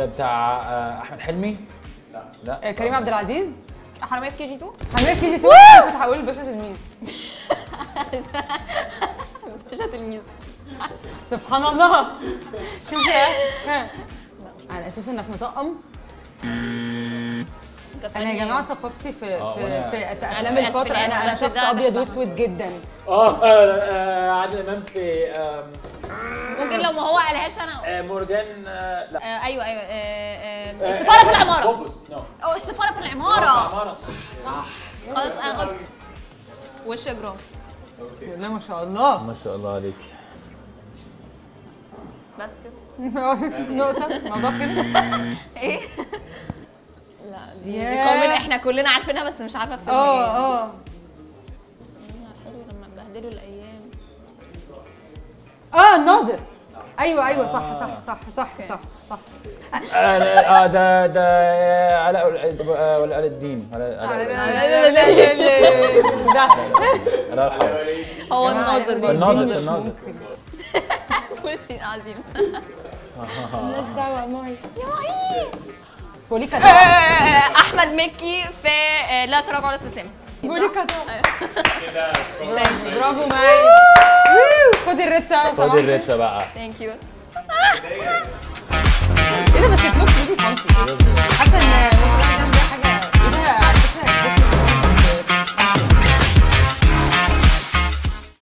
آه، بتاع آه، احمد حلمي لا لا آه، كريم عبد العزيز حراميه في كي جي 2 حمام كي جي 2 أنا كنت هقول الباشا تلميذ مش تلميذ سبحان الله شوف يا ها. على اساس انك مطقم انا يا جماعه ثقافتي في آه، في وأنا- في, في أنا افلام في الفتره الألفينات انا انا بس شخص ده ابيض بفهم. واسود جدا اه آه، عادل امام في آم، ممكن لو ما هو قالهاش انا آه، مورجان آه، لا آه، ايوه ايوه آه، آه، آه، السفاره في العماره بوبوس نو او السفاره في العماره عمارة صح صح خلاص انا قلت وش اجرام لا ما شاء الله ما شاء الله عليك بس كده نقطه الموضوع خلص ايه لا دي, دي ياه. كومل احنا كلنا عارفينها بس مش عارفه فيلم اه ايه اه حلو لما بهدلوا الايام اه الناظر ايوه ايوه صح صح صح صح صح صح اه آه، ده ده آه، علاء ول- آه، ولا علاء الدين علاء علاء ده علاء الحرب هو الناظر برضه الناظر مش الناظر ممكن. فول الصين عظيم مالناش دعوه ماي يا معين بوليكا آه، طبعا احمد مكي في آه، لا تراجع ولا استسلام بوليكا طبعا ثانك برافو ماي ويو. خدي الريتسا لو خد سمحتي. الريتشة بقى يو ايه ده بس الكلوب بيجي فانسي حاسه ان ممكن الواحد يعمل بيها حاجه